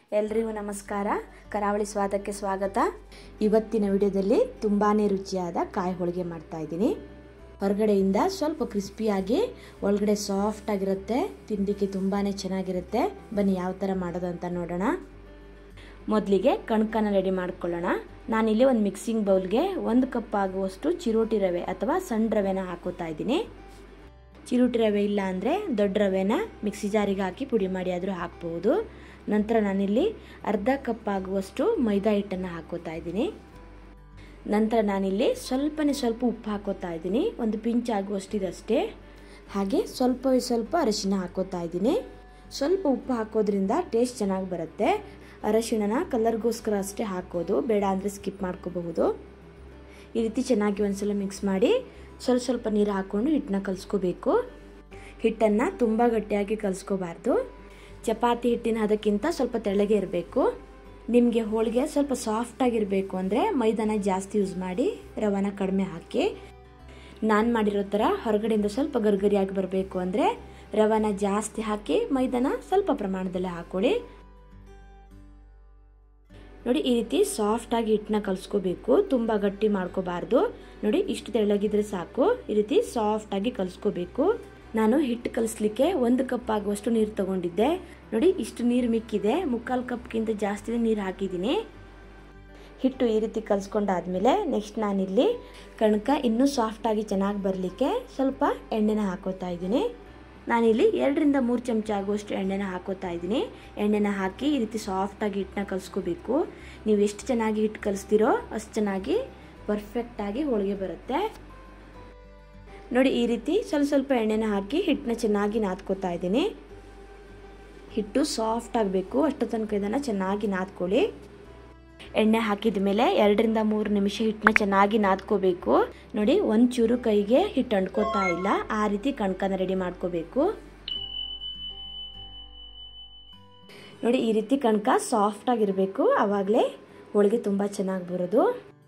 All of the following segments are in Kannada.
ಎಲ್ರಿಗೂ ನಮಸ್ಕಾರ ಕರಾವಳಿ ಸ್ವಾದಕ್ಕೆ ಸ್ವಾಗತ ಇವತ್ತಿನ ವಿಡಿಯೋದಲ್ಲಿ ತುಂಬಾ ರುಚಿಯಾದ ಕಾಯಿ ಹೋಳಿಗೆ ಮಾಡ್ತಾ ಇದ್ದೀನಿ ಹೊರಗಡೆಯಿಂದ ಸ್ವಲ್ಪ ಕ್ರಿಸ್ಪಿಯಾಗಿ ಒಳಗಡೆ ಸಾಫ್ಟ್ ಆಗಿರುತ್ತೆ ತಿನ್ನಲಿಕ್ಕೆ ತುಂಬಾ ಚೆನ್ನಾಗಿರುತ್ತೆ ಬನ್ನಿ ಯಾವ ಥರ ಮಾಡೋದು ಅಂತ ನೋಡೋಣ ಮೊದಲಿಗೆ ಕಣ್ಕನ ರೆಡಿ ಮಾಡ್ಕೊಳ್ಳೋಣ ನಾನಿಲ್ಲಿ ಒಂದು ಮಿಕ್ಸಿಂಗ್ ಬೌಲ್ಗೆ ಒಂದು ಕಪ್ ಆಗುವಷ್ಟು ಚಿರೋಟಿ ರವೆ ಅಥವಾ ಸಣ್ಣ ರವೆನ ಹಾಕೋತಾ ಇದ್ದೀನಿ ಚಿರೋಟಿ ರವೆ ಇಲ್ಲ ಅಂದರೆ ದೊಡ್ಡ ರವೆನ ಮಿಕ್ಸಿ ಜಾರಿಗೆ ಹಾಕಿ ಪುಡಿ ಮಾಡಿ ಆದರೂ ಹಾಕ್ಬೋದು ನಂತರ ನಾನಿಲ್ಲಿ ಅರ್ಧ ಕಪ್ ಆಗುವಷ್ಟು ಮೈದಾ ಹಿಟ್ಟನ್ನು ಹಾಕೋತಾ ಇದ್ದೀನಿ ನಂತರ ನಾನಿಲ್ಲಿ ಸ್ವಲ್ಪನೇ ಸ್ವಲ್ಪ ಉಪ್ಪು ಹಾಕೋತಾ ಇದ್ದೀನಿ ಒಂದು ಪಿಂಚ್ ಆಗುವಷ್ಟು ಇದಷ್ಟೇ ಹಾಗೆ ಸ್ವಲ್ಪವೇ ಸ್ವಲ್ಪ ಅರಶಿನ ಹಾಕೋತಾ ಇದ್ದೀನಿ ಸ್ವಲ್ಪ ಉಪ್ಪು ಹಾಕೋದ್ರಿಂದ ಟೇಸ್ಟ್ ಚೆನ್ನಾಗಿ ಬರುತ್ತೆ ಅರಶಿಣನ ಕಲರ್ಗೋಸ್ಕರ ಅಷ್ಟೇ ಹಾಕೋದು ಬೇಡ ಅಂದರೆ ಸ್ಕಿಪ್ ಮಾಡ್ಕೋಬಹುದು ಈ ರೀತಿ ಚೆನ್ನಾಗಿ ಒಂದ್ಸಲ ಮಿಕ್ಸ್ ಮಾಡಿ ಸ್ವಲ್ಪ ಸ್ವಲ್ಪ ನೀರು ಹಾಕ್ಕೊಂಡು ಹಿಟ್ಟನ್ನ ಕಲಿಸ್ಕೋಬೇಕು ಹಿಟ್ಟನ್ನು ತುಂಬ ಗಟ್ಟಿಯಾಗಿ ಕಲಿಸ್ಕೋಬಾರ್ದು ಚಪಾತಿ ಹಿಟ್ಟಿನ ಅದಕ್ಕಿಂತ ಸ್ವಲ್ಪ ತೆಳ್ಳಗೆ ಇರಬೇಕು ನಿಮಗೆ ಹೋಳಿಗೆ ಸ್ವಲ್ಪ ಸಾಫ್ಟಾಗಿರಬೇಕು ಅಂದರೆ ಮೈದಾನ ಜಾಸ್ತಿ ಯೂಸ್ ಮಾಡಿ ರವನ ಕಡಿಮೆ ಹಾಕಿ ನಾನು ಮಾಡಿರೋ ಥರ ಹೊರಗಡೆಯಿಂದ ಸ್ವಲ್ಪ ಗರ್ಗರಿಯಾಗಿ ಬರಬೇಕು ಅಂದರೆ ರವನ ಜಾಸ್ತಿ ಹಾಕಿ ಮೈದಾನ ಸ್ವಲ್ಪ ಪ್ರಮಾಣದಲ್ಲಿ ಹಾಕೊಳ್ಳಿ ನೋಡಿ ಈ ರೀತಿ ಸಾಫ್ಟಾಗಿ ಹಿಟ್ಟನ್ನ ಕಲಿಸ್ಕೋಬೇಕು ತುಂಬ ಗಟ್ಟಿ ಮಾಡ್ಕೋಬಾರ್ದು ನೋಡಿ ಇಷ್ಟು ತೆಳ್ಳಗಿದ್ರೆ ಸಾಕು ಈ ರೀತಿ ಸಾಫ್ಟಾಗಿ ಕಲಿಸ್ಕೋಬೇಕು ನಾನು ಹಿಟ್ಟು ಕಲಿಸ್ಲಿಕ್ಕೆ ಒಂದು ಕಪ್ ಆಗುವಷ್ಟು ನೀರು ತಗೊಂಡಿದ್ದೆ ನೋಡಿ ಇಷ್ಟು ನೀರು ಮಿಕ್ಕಿದೆ ಮುಕ್ಕಾಲು ಕಪ್ಗಿಂತ ಜಾಸ್ತಿ ನೀರು ಹಾಕಿದ್ದೀನಿ ಹಿಟ್ಟು ಈ ರೀತಿ ಕಲಿಸ್ಕೊಂಡಾದ್ಮೇಲೆ ನೆಕ್ಸ್ಟ್ ನಾನಿಲ್ಲಿ ಕಣಕ ಇನ್ನೂ ಸಾಫ್ಟಾಗಿ ಚೆನ್ನಾಗಿ ಬರಲಿಕ್ಕೆ ಸ್ವಲ್ಪ ಎಣ್ಣೆನ ಹಾಕೋತಾ ಇದ್ದೀನಿ ನಾನಿಲ್ಲಿ ಎರಡರಿಂದ ಮೂರು ಚಮಚ ಆಗುವಷ್ಟು ಎಣ್ಣೆನ ಹಾಕೋತಾ ಇದ್ದೀನಿ ಎಣ್ಣೆನ ಹಾಕಿ ಈ ರೀತಿ ಸಾಫ್ಟಾಗಿ ಹಿಟ್ಟನ್ನ ಕಲಿಸ್ಕೋಬೇಕು ನೀವು ಎಷ್ಟು ಚೆನ್ನಾಗಿ ಹಿಟ್ಟು ಕಲಿಸ್ತೀರೋ ಅಷ್ಟು ಚೆನ್ನಾಗಿ ಪರ್ಫೆಕ್ಟಾಗಿ ಹೋಳಿಗೆ ಬರುತ್ತೆ ನೋಡಿ ಈ ರೀತಿ ಸ್ವಲ್ಪ ಸ್ವಲ್ಪ ಎಣ್ಣೆನ ಹಾಕಿ ಹಿಟ್ಟನ್ನ ಚೆನ್ನಾಗಿ ನಾದ್ಕೋತಾ ಇದ್ದೀನಿ ಹಿಟ್ಟು ಸಾಫ್ಟ್ ಆಗಬೇಕು ಅಷ್ಟು ತನಕ ಇದನ್ನು ಚೆನ್ನಾಗಿ ನಾದ್ಕೊಳ್ಳಿ ಎಣ್ಣೆ ಹಾಕಿದ ಮೇಲೆ ಎರಡರಿಂದ ಮೂರು ನಿಮಿಷ ಹಿಟ್ಟನ್ನ ಚೆನ್ನಾಗಿ ನಾದ್ಕೋಬೇಕು ನೋಡಿ ಒಂದು ಚೂರು ಕೈಗೆ ಹಿಟ್ಟು ಅಂಟ್ಕೋತಾ ಇಲ್ಲ ಆ ರೀತಿ ಕಣ್ಕನ ರೆಡಿ ಮಾಡ್ಕೋಬೇಕು ನೋಡಿ ಈ ರೀತಿ ಕಣ್ಕ ಸಾಫ್ಟ್ ಆಗಿರಬೇಕು ಆವಾಗಲೇ ಹೋಳಿಗೆ ತುಂಬ ಚೆನ್ನಾಗಿ ಬರೋದು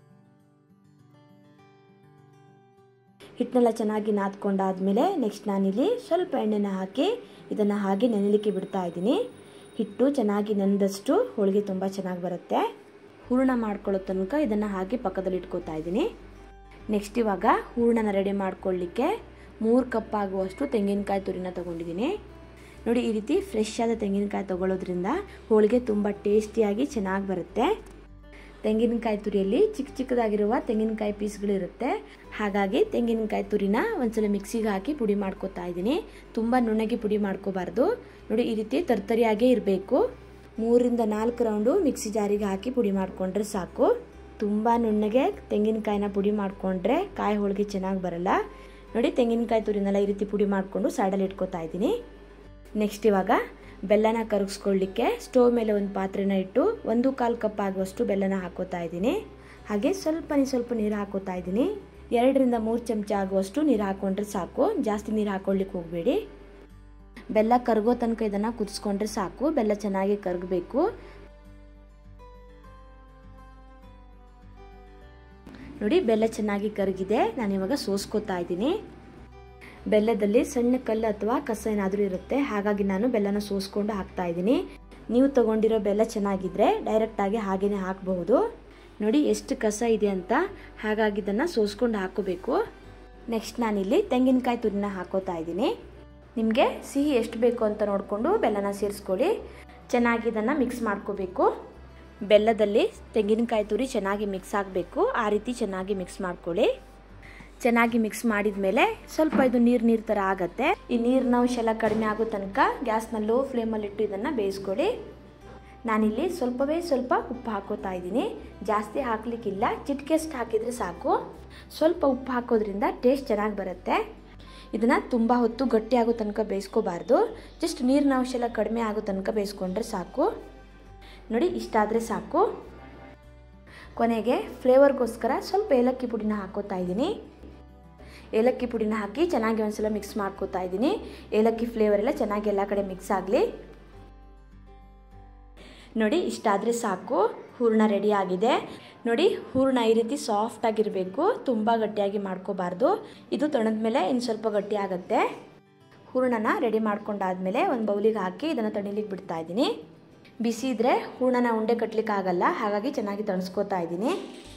ಹಿಟ್ಟನ್ನೆಲ್ಲ ಚೆನ್ನಾಗಿ ನಾದ್ಕೊಂಡಾದ್ಮೇಲೆ ನೆಕ್ಸ್ಟ್ ನಾನಿಲ್ಲಿ ಸ್ವಲ್ಪ ಎಣ್ಣೆನ ಹಾಕಿ ಇದನ್ನು ಹಾಗೆ ನೆನಲಿಕ್ಕೆ ಬಿಡ್ತಾ ಇದ್ದೀನಿ ಹಿಟ್ಟು ಚೆನ್ನಾಗಿ ನೆನೆದಷ್ಟು ಹೋಳಿಗೆ ತುಂಬ ಚೆನ್ನಾಗಿ ಬರುತ್ತೆ ಹೂರಣ ಮಾಡ್ಕೊಳ್ಳೋ ತನಕ ಇದನ್ನು ಹಾಗೆ ಪಕ್ಕದಲ್ಲಿ ಇಟ್ಕೋತಾ ಇದ್ದೀನಿ ನೆಕ್ಸ್ಟ್ ಇವಾಗ ಹೂರಣನ ರೆಡಿ ಮಾಡ್ಕೊಳ್ಳಿಕ್ಕೆ ಮೂರು ಕಪ್ ಆಗುವಷ್ಟು ತೆಂಗಿನಕಾಯಿ ತುರಿನ ತೊಗೊಂಡಿದ್ದೀನಿ ನೋಡಿ ಈ ರೀತಿ ಫ್ರೆಶ್ ಆದ ತೆಂಗಿನಕಾಯಿ ತೊಗೊಳ್ಳೋದ್ರಿಂದ ಹೋಳಿಗೆ ತುಂಬ ಟೇಸ್ಟಿಯಾಗಿ ಚೆನ್ನಾಗಿ ಬರುತ್ತೆ ತೆಂಗಿನಕಾಯಿ ತುರಿಯಲ್ಲಿ ಚಿಕ್ಕ ಚಿಕ್ಕದಾಗಿರುವ ತೆಂಗಿನಕಾಯಿ ಪೀಸ್ಗಳಿರುತ್ತೆ ಹಾಗಾಗಿ ತೆಂಗಿನಕಾಯಿ ತುರಿನ ಒಂದ್ಸಲ ಮಿಕ್ಸಿಗೆ ಹಾಕಿ ಪುಡಿ ಮಾಡ್ಕೋತಾ ಇದ್ದೀನಿ ತುಂಬ ನುಣ್ಣಗೆ ಪುಡಿ ಮಾಡ್ಕೋಬಾರ್ದು ನೋಡಿ ಈ ರೀತಿ ತರ್ತರಿಯಾಗೇ ಇರಬೇಕು ಮೂರಿಂದ ನಾಲ್ಕು ರೌಂಡು ಮಿಕ್ಸಿ ಜಾರಿಗೆ ಹಾಕಿ ಪುಡಿ ಮಾಡಿಕೊಂಡ್ರೆ ಸಾಕು ತುಂಬ ನುಣ್ಣಗೆ ತೆಂಗಿನಕಾಯಿನ ಪುಡಿ ಮಾಡಿಕೊಂಡ್ರೆ ಕಾಯಿ ಹೋಳಿಗೆ ಚೆನ್ನಾಗಿ ಬರಲ್ಲ ನೋಡಿ ತೆಂಗಿನಕಾಯಿ ತುರಿನೆಲ್ಲ ಈ ರೀತಿ ಪುಡಿ ಮಾಡಿಕೊಂಡು ಸೈಡಲ್ಲಿ ಇಟ್ಕೋತಾ ಇದ್ದೀನಿ ನೆಕ್ಸ್ಟ್ ಇವಾಗ ಬೆಲ್ಲನ ಕರಗಿಸ್ಕೊಳ್ಳಿಕ್ಕೆ ಸ್ಟೋವ್ ಮೇಲೆ ಒಂದು ಪಾತ್ರೆನ ಇಟ್ಟು ಒಂದು ಕಾಲು ಕಪ್ ಆಗುವಷ್ಟು ಬೆಲ್ಲನ ಹಾಕೋತಾ ಇದ್ದೀನಿ ಹಾಗೆ ಸ್ವಲ್ಪನೇ ಸ್ವಲ್ಪ ನೀರು ಹಾಕೋತಾ ಇದ್ದೀನಿ ಎರಡರಿಂದ ಮೂರು ಚಮಚ ಆಗುವಷ್ಟು ನೀರು ಹಾಕೊಂಡ್ರೆ ಸಾಕು ಜಾಸ್ತಿ ನೀರು ಹಾಕೊಳ್ಳಿಕ್ಕೆ ಹೋಗಬೇಡಿ ಬೆಲ್ಲ ಕರಗೋ ತನಕ ಇದನ್ನು ಕುದಿಸ್ಕೊಂಡ್ರೆ ಸಾಕು ಬೆಲ್ಲ ಚೆನ್ನಾಗಿ ಕರಗಬೇಕು ನೋಡಿ ಬೆಲ್ಲ ಚೆನ್ನಾಗಿ ಕರಗಿದೆ ನಾನಿವಾಗ ಸೋಸ್ಕೋತಾ ಇದ್ದೀನಿ ಬೆಲ್ಲದಲ್ಲಿ ಸಣ್ಣ ಕಲ್ಲು ಅಥವಾ ಕಸ ಏನಾದರೂ ಇರುತ್ತೆ ಹಾಗಾಗಿ ನಾನು ಬೆಲ್ಲನ ಸೋಸ್ಕೊಂಡು ಹಾಕ್ತಾ ಇದ್ದೀನಿ ನೀವು ತಗೊಂಡಿರೋ ಬೆಲ್ಲ ಚೆನ್ನಾಗಿದ್ರೆ ಡೈರೆಕ್ಟಾಗಿ ಹಾಗೇನೆ ಹಾಕಬಹುದು ನೋಡಿ ಎಷ್ಟು ಕಸ ಇದೆ ಅಂತ ಹಾಗಾಗಿ ಇದನ್ನು ಸೋಸ್ಕೊಂಡು ಹಾಕೋಬೇಕು ನೆಕ್ಸ್ಟ್ ನಾನಿಲ್ಲಿ ತೆಂಗಿನಕಾಯಿ ತುರಿನ ಹಾಕೋತಾ ಇದ್ದೀನಿ ನಿಮಗೆ ಸಿಹಿ ಎಷ್ಟು ಬೇಕು ಅಂತ ನೋಡಿಕೊಂಡು ಬೆಲ್ಲನ ಸೇರಿಸ್ಕೊಳ್ಳಿ ಚೆನ್ನಾಗಿ ಇದನ್ನು ಮಿಕ್ಸ್ ಮಾಡ್ಕೋಬೇಕು ಬೆಲ್ಲದಲ್ಲಿ ತೆಂಗಿನಕಾಯಿ ತುರಿ ಚೆನ್ನಾಗಿ ಮಿಕ್ಸ್ ಆಗಬೇಕು ಆ ರೀತಿ ಚೆನ್ನಾಗಿ ಮಿಕ್ಸ್ ಮಾಡ್ಕೊಳ್ಳಿ ಚೆನ್ನಾಗಿ ಮಿಕ್ಸ್ ಮಾಡಿದ ಮೇಲೆ ಸ್ವಲ್ಪ ಇದು ನೀರು ನೀರು ಥರ ಆಗುತ್ತೆ ಈ ನೀರಿನ ಅಂಶ ಎಲ್ಲ ಕಡಿಮೆ ಆಗೋ ತನಕ ಗ್ಯಾಸ್ನ ಲೋ ಫ್ಲೇಮಲ್ಲಿ ಇಟ್ಟು ಇದನ್ನು ಬೇಯಿಸ್ಕೊಳ್ಳಿ ನಾನಿಲ್ಲಿ ಸ್ವಲ್ಪವೇ ಸ್ವಲ್ಪ ಉಪ್ಪು ಹಾಕೋತಾ ಇದ್ದೀನಿ ಜಾಸ್ತಿ ಹಾಕಲಿಕ್ಕಿಲ್ಲ ಚಿಟಿಕೆಸ್ಟ್ ಹಾಕಿದರೆ ಸಾಕು ಸ್ವಲ್ಪ ಉಪ್ಪು ಹಾಕೋದ್ರಿಂದ ಟೇಸ್ಟ್ ಚೆನ್ನಾಗಿ ಬರುತ್ತೆ ಇದನ್ನು ತುಂಬ ಹೊತ್ತು ಗಟ್ಟಿ ಆಗೋ ತನಕ ಬೇಯಿಸ್ಕೋಬಾರ್ದು ಜಸ್ಟ್ ನೀರಿನ ಅಂಶ ಎಲ್ಲ ಕಡಿಮೆ ಆಗೋ ತನಕ ಬೇಯಿಸ್ಕೊಂಡ್ರೆ ಸಾಕು ನೋಡಿ ಇಷ್ಟಾದರೆ ಸಾಕು ಕೊನೆಗೆ ಫ್ಲೇವರ್ಗೋಸ್ಕರ ಸ್ವಲ್ಪ ಏಲಕ್ಕಿ ಪುಡಿನ ಹಾಕೋತಾ ಇದ್ದೀನಿ ಏಲಕ್ಕಿ ಪುಡಿನ ಹಾಕಿ ಚೆನ್ನಾಗಿ ಒಂದ್ಸಲ ಮಿಕ್ಸ್ ಮಾಡ್ಕೋತಾ ಇದ್ದೀನಿ ಏಲಕ್ಕಿ ಫ್ಲೇವರ್ ಎಲ್ಲ ಚೆನ್ನಾಗಿ ಎಲ್ಲ ಕಡೆ ಮಿಕ್ಸ್ ಆಗಲಿ ನೋಡಿ ಇಷ್ಟಾದರೆ ಸಾಕು ಹೂರಣ ರೆಡಿ ಆಗಿದೆ ನೋಡಿ ಹೂರಣ ಈ ರೀತಿ ಸಾಫ್ಟ್ ಆಗಿರಬೇಕು ತುಂಬ ಗಟ್ಟಿಯಾಗಿ ಮಾಡ್ಕೋಬಾರ್ದು ಇದು ತೊಳೆದ ಮೇಲೆ ಇನ್ನು ಸ್ವಲ್ಪ ಗಟ್ಟಿ ಆಗುತ್ತೆ ಹೂರಣನ ರೆಡಿ ಮಾಡ್ಕೊಂಡಾದ್ಮೇಲೆ ಒಂದು ಬೌಲಿಗೆ ಹಾಕಿ ಇದನ್ನು ತಣಿಲಿಕ್ಕೆ ಬಿಡ್ತಾ ಇದ್ದೀನಿ ಬಿಸಿ ಇದ್ದರೆ ಹೂರ್ಣನ ಉಂಡೆ ಕಟ್ಟಲಿಕ್ಕೆ ಆಗಲ್ಲ ಹಾಗಾಗಿ ಚೆನ್ನಾಗಿ ತಣಿಸ್ಕೋತಾ ಇದ್ದೀನಿ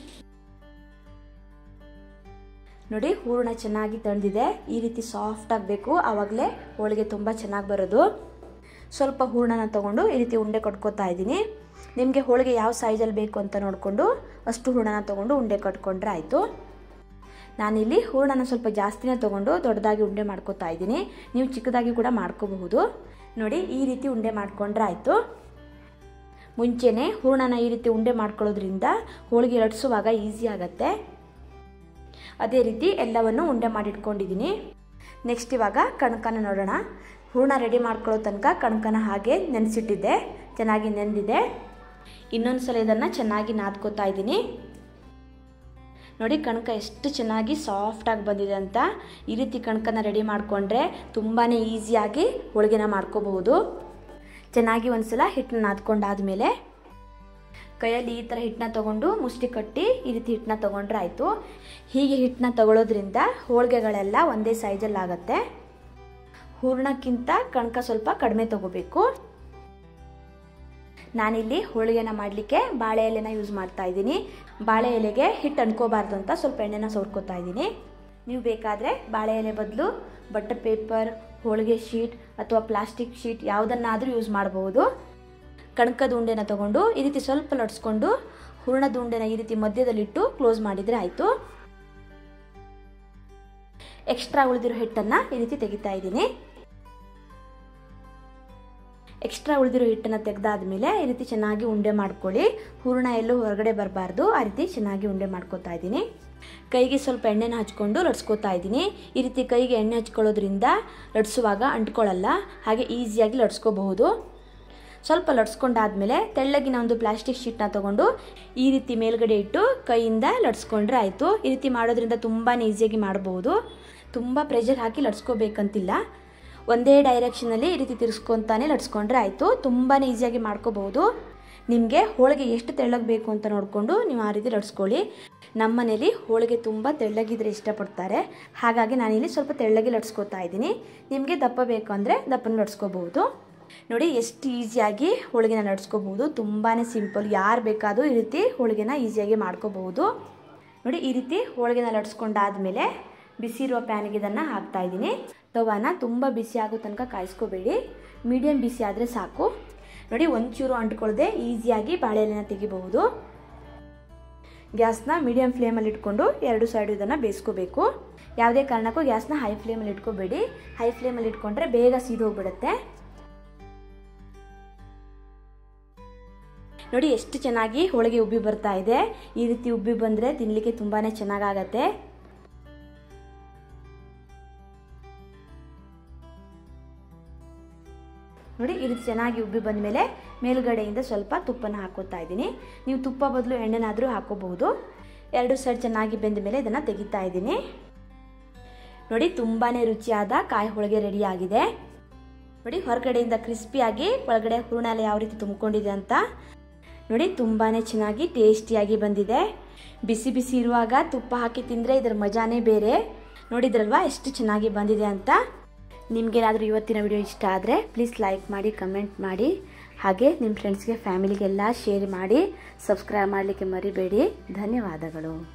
ನೋಡಿ ಹೂರ್ಣ ಚೆನ್ನಾಗಿ ತಣಿದಿದೆ ಈ ರೀತಿ ಸಾಫ್ಟ್ ಆಗಬೇಕು ಆವಾಗಲೇ ಹೋಳಿಗೆ ತುಂಬ ಚೆನ್ನಾಗಿ ಬರೋದು ಸ್ವಲ್ಪ ಹೂರ್ಣನ ತೊಗೊಂಡು ಈ ರೀತಿ ಉಂಡೆ ಕಟ್ಕೋತಾ ಇದ್ದೀನಿ ನಿಮಗೆ ಹೋಳಿಗೆ ಯಾವ ಸೈಜಲ್ಲಿ ಬೇಕು ಅಂತ ನೋಡಿಕೊಂಡು ಅಷ್ಟು ಹೂರ್ಣನ ತೊಗೊಂಡು ಉಂಡೆ ಕಟ್ಕೊಂಡ್ರೆ ಆಯಿತು ನಾನಿಲ್ಲಿ ಹೂರ್ಣನ ಸ್ವಲ್ಪ ಜಾಸ್ತಿನೇ ತೊಗೊಂಡು ದೊಡ್ಡದಾಗಿ ಉಂಡೆ ಮಾಡ್ಕೋತಾ ಇದ್ದೀನಿ ನೀವು ಚಿಕ್ಕದಾಗಿ ಕೂಡ ಮಾಡ್ಕೋಬಹುದು ನೋಡಿ ಈ ರೀತಿ ಉಂಡೆ ಮಾಡ್ಕೊಂಡ್ರೆ ಆಯಿತು ಮುಂಚೆನೇ ಹೂರ್ಣನ ಈ ರೀತಿ ಉಂಡೆ ಮಾಡ್ಕೊಳ್ಳೋದ್ರಿಂದ ಹೋಳಿಗೆ ಲಟ್ಸುವಾಗ ಈಸಿ ಆಗುತ್ತೆ ಅದೇ ರೀತಿ ಎಲ್ಲವನ್ನು ಉಂಡೆ ಮಾಡಿಟ್ಕೊಂಡಿದ್ದೀನಿ ನೆಕ್ಸ್ಟ್ ಇವಾಗ ಕಣಕನ ನೋಡೋಣ ಹೂರ್ಣ ರೆಡಿ ಮಾಡ್ಕೊಳ್ಳೋ ತನಕ ಕಣಕನ ಹಾಗೆ ನೆನೆಸಿಟ್ಟಿದ್ದೆ ಚೆನ್ನಾಗಿ ನೆಂದಿದೆ ಇನ್ನೊಂದು ಸಲ ಇದನ್ನು ಚೆನ್ನಾಗಿ ನಾದ್ಕೋತಾ ಇದ್ದೀನಿ ನೋಡಿ ಕಣಕ ಎಷ್ಟು ಚೆನ್ನಾಗಿ ಸಾಫ್ಟಾಗಿ ಬಂದಿದೆ ಅಂತ ಈ ರೀತಿ ಕಣಕನ ರೆಡಿ ಮಾಡಿಕೊಂಡ್ರೆ ತುಂಬಾ ಈಸಿಯಾಗಿ ಹೋಳಿಗೆನ ಮಾಡ್ಕೋಬಹುದು ಚೆನ್ನಾಗಿ ಒಂದ್ಸಲ ಹಿಟ್ಟನ್ನ ನಾದ್ಕೊಂಡಾದ್ಮೇಲೆ ಕೈಯಲ್ಲಿ ಈ ಥರ ಹಿಟ್ಟನ್ನ ತೊಗೊಂಡು ಮುಷ್ಟಿ ಕಟ್ಟಿ ಈ ರೀತಿ ಹಿಟ್ಟನ್ನ ತೊಗೊಂಡ್ರೆ ಆಯಿತು ಹೀಗೆ ಹಿಟ್ಟನ್ನ ತಗೊಳ್ಳೋದ್ರಿಂದ ಹೋಳಿಗೆಗಳೆಲ್ಲ ಒಂದೇ ಸೈಜಲ್ಲಿ ಆಗುತ್ತೆ ಹೂರ್ಣಕ್ಕಿಂತ ಕಣಕ ಸ್ವಲ್ಪ ಕಡಿಮೆ ತಗೋಬೇಕು ನಾನಿಲ್ಲಿ ಹೋಳಿಗೆನ ಮಾಡಲಿಕ್ಕೆ ಬಾಳೆ ಎಲೆನ ಯೂಸ್ ಮಾಡ್ತಾ ಇದ್ದೀನಿ ಬಾಳೆ ಎಲೆಗೆ ಹಿಟ್ಟು ಅಂಟ್ಕೋಬಾರ್ದು ಅಂತ ಸ್ವಲ್ಪ ಎಣ್ಣೆನ ಸೋರ್ಕೋತಾ ಇದ್ದೀನಿ ನೀವು ಬೇಕಾದರೆ ಬಾಳೆ ಎಲೆ ಬದಲು ಬಟರ್ ಪೇಪರ್ ಹೋಳಿಗೆ ಶೀಟ್ ಅಥವಾ ಪ್ಲಾಸ್ಟಿಕ್ ಶೀಟ್ ಯಾವುದನ್ನಾದರೂ ಯೂಸ್ ಮಾಡಬಹುದು ಕಣಕದ ಉಂಡೆನ ತಗೊಂಡು ಈ ರೀತಿ ಸ್ವಲ್ಪ ಲಟ್ಸ್ಕೊಂಡು ಹೂರ್ಣದ ಉಂಡೆನ ಈ ರೀತಿ ಮಧ್ಯದಲ್ಲಿಟ್ಟು ಕ್ಲೋಸ್ ಮಾಡಿದರೆ ಆಯಿತು ಎಕ್ಸ್ಟ್ರಾ ಉಳಿದಿರೋ ಹಿಟ್ಟನ್ನು ಈ ರೀತಿ ತೆಗಿತಾ ಇದ್ದೀನಿ ಎಕ್ಸ್ಟ್ರಾ ಉಳಿದಿರೋ ಹಿಟ್ಟನ್ನು ತೆಗೆದಾದ್ಮೇಲೆ ಈ ರೀತಿ ಚೆನ್ನಾಗಿ ಉಂಡೆ ಮಾಡ್ಕೊಳ್ಳಿ ಹೂರ್ಣ ಎಲ್ಲೂ ಹೊರಗಡೆ ಬರಬಾರ್ದು ಆ ರೀತಿ ಚೆನ್ನಾಗಿ ಉಂಡೆ ಮಾಡ್ಕೋತಾ ಇದ್ದೀನಿ ಕೈಗೆ ಸ್ವಲ್ಪ ಎಣ್ಣೆನ ಹಚ್ಕೊಂಡು ಲಟ್ಸ್ಕೋತಾ ಇದ್ದೀನಿ ಈ ರೀತಿ ಕೈಗೆ ಎಣ್ಣೆ ಹಚ್ಕೊಳ್ಳೋದ್ರಿಂದ ಲಟ್ಸುವಾಗ ಅಂಟ್ಕೊಳ್ಳಲ್ಲ ಹಾಗೆ ಈಸಿಯಾಗಿ ಲಟ್ಸ್ಕೋಬಹುದು ಸ್ವಲ್ಪ ಲಟ್ಸ್ಕೊಂಡಾದ್ಮೇಲೆ ತೆಳ್ಳಗಿನ ಒಂದು ಪ್ಲಾಸ್ಟಿಕ್ ಶೀಟ್ನ ತೊಗೊಂಡು ಈ ರೀತಿ ಮೇಲ್ಗಡೆ ಇಟ್ಟು ಕೈಯಿಂದ ಲಟ್ಸ್ಕೊಂಡ್ರೆ ಆಯಿತು ಈ ರೀತಿ ಮಾಡೋದ್ರಿಂದ ತುಂಬಾ ಈಸಿಯಾಗಿ ಮಾಡಬಹುದು ತುಂಬ ಪ್ರೆಷರ್ ಹಾಕಿ ಲಟ್ಸ್ಕೋಬೇಕಂತಿಲ್ಲ ಒಂದೇ ಡೈರೆಕ್ಷನಲ್ಲಿ ಈ ರೀತಿ ತಿರ್ಸ್ಕೊತಾನೆ ಲಟ್ಸ್ಕೊಂಡ್ರೆ ಆಯಿತು ತುಂಬಾ ಈಸಿಯಾಗಿ ಮಾಡ್ಕೋಬಹುದು ನಿಮಗೆ ಹೋಳಿಗೆ ಎಷ್ಟು ತೆಳ್ಳಗೆ ಬೇಕು ಅಂತ ನೋಡಿಕೊಂಡು ನೀವು ಆ ರೀತಿ ಲಟ್ಸ್ಕೊಳ್ಳಿ ನಮ್ಮ ಮನೇಲಿ ಹೋಳಿಗೆ ತುಂಬ ತೆಳ್ಳಗಿದ್ರೆ ಇಷ್ಟಪಡ್ತಾರೆ ಹಾಗಾಗಿ ನಾನಿಲ್ಲಿ ಸ್ವಲ್ಪ ತೆಳ್ಳಗೆ ಲಟ್ಸ್ಕೊತಾ ಇದ್ದೀನಿ ನಿಮಗೆ ದಪ್ಪ ಬೇಕು ಅಂದರೆ ದಪ್ಪನ ಲಟ್ಸ್ಕೋಬಹುದು ನೋಡಿ ಎಷ್ಟು ಈಸಿಯಾಗಿ ಹೋಳಿಗೆನ ನಡ್ಸ್ಕೋಬಹುದು ತುಂಬಾ ಸಿಂಪಲ್ ಯಾರು ಬೇಕಾದರೂ ಈ ರೀತಿ ಹೋಳಿಗೆನ ಈಸಿಯಾಗಿ ಮಾಡ್ಕೋಬಹುದು ನೋಡಿ ಈ ರೀತಿ ಹೋಳಿಗೆನ ಲಟ್ಸ್ಕೊಂಡಾದ್ಮೇಲೆ ಬಿಸಿ ಇರುವ ಪ್ಯಾನಿಗೆ ಇದನ್ನು ಹಾಕ್ತಾ ಇದ್ದೀನಿ ತವಾನ ತುಂಬ ಬಿಸಿ ಆಗೋ ತನಕ ಕಾಯಿಸ್ಕೋಬೇಡಿ ಮೀಡಿಯಮ್ ಬಿಸಿ ಆದರೆ ಸಾಕು ನೋಡಿ ಒಂಚೂರು ಅಂಟ್ಕೊಳ್ಳದೆ ಈಸಿಯಾಗಿ ಬಾಳೆಎಲೆನ ತೆಗಿಬಹುದು ಗ್ಯಾಸ್ನ ಮೀಡಿಯಮ್ ಫ್ಲೇಮಲ್ಲಿ ಇಟ್ಕೊಂಡು ಎರಡು ಸೈಡು ಇದನ್ನು ಬೇಯಿಸ್ಕೋಬೇಕು ಯಾವುದೇ ಕಾರಣಕ್ಕೂ ಗ್ಯಾಸ್ನ ಹೈ ಫ್ಲೇಮಲ್ಲಿ ಇಟ್ಕೋಬೇಡಿ ಹೈ ಫ್ಲೇಮಲ್ಲಿ ಇಟ್ಕೊಂಡ್ರೆ ಬೇಗ ಸೀದೋಗ್ಬಿಡುತ್ತೆ ನೋಡಿ ಎಷ್ಟು ಚೆನ್ನಾಗಿ ಹೋಳಿಗೆ ಉಬ್ಬಿ ಬರ್ತಾ ಇದೆ ಈ ರೀತಿ ಉಬ್ಬಿ ಬಂದರೆ ತಿನ್ನಲಿಕ್ಕೆ ತುಂಬಾ ಚೆನ್ನಾಗಾಗತ್ತೆ ನೋಡಿ ಈ ರೀತಿ ಚೆನ್ನಾಗಿ ಉಬ್ಬಿ ಬಂದ ಮೇಲೆ ಮೇಲುಗಡೆಯಿಂದ ಸ್ವಲ್ಪ ತುಪ್ಪನ ಹಾಕೋತಾ ಇದ್ದೀನಿ ನೀವು ತುಪ್ಪ ಬದಲು ಎಣ್ಣೆನಾದರೂ ಹಾಕೋಬಹುದು ಎರಡು ಸೈಡ್ ಚೆನ್ನಾಗಿ ಬೆಂದ ಮೇಲೆ ಇದನ್ನು ತೆಗಿತಾ ಇದ್ದೀನಿ ನೋಡಿ ತುಂಬಾ ರುಚಿಯಾದ ಕಾಯಿ ಹೋಳಿಗೆ ರೆಡಿ ಆಗಿದೆ ನೋಡಿ ಹೊರಗಡೆಯಿಂದ ಕ್ರಿಸ್ಪಿಯಾಗಿ ಒಳಗಡೆ ಹೂರ್ಣ ಎಲ್ಲ ಯಾವ ರೀತಿ ತುಂಬಿಕೊಂಡಿದೆ ಅಂತ ನೋಡಿ ತುಂಬಾ ಚೆನ್ನಾಗಿ ಟೇಸ್ಟಿಯಾಗಿ ಬಂದಿದೆ ಬಿಸಿ ಬಿಸಿ ಇರುವಾಗ ತುಪ್ಪ ಹಾಕಿ ತಿಂದರೆ ಇದರ ಮಜಾನೇ ಬೇರೆ ನೋಡಿದ್ರಲ್ವಾ ಎಷ್ಟು ಚೆನ್ನಾಗಿ ಬಂದಿದೆ ಅಂತ ನಿಮಗೇನಾದರೂ ಇವತ್ತಿನ ವಿಡಿಯೋ ಇಷ್ಟ ಆದರೆ ಪ್ಲೀಸ್ ಲೈಕ್ ಮಾಡಿ ಕಮೆಂಟ್ ಮಾಡಿ ಹಾಗೆ ನಿಮ್ಮ ಫ್ರೆಂಡ್ಸ್ಗೆ ಫ್ಯಾಮಿಲಿಗೆಲ್ಲ ಶೇರ್ ಮಾಡಿ ಸಬ್ಸ್ಕ್ರೈಬ್ ಮಾಡಲಿಕ್ಕೆ ಮರಿಬೇಡಿ ಧನ್ಯವಾದಗಳು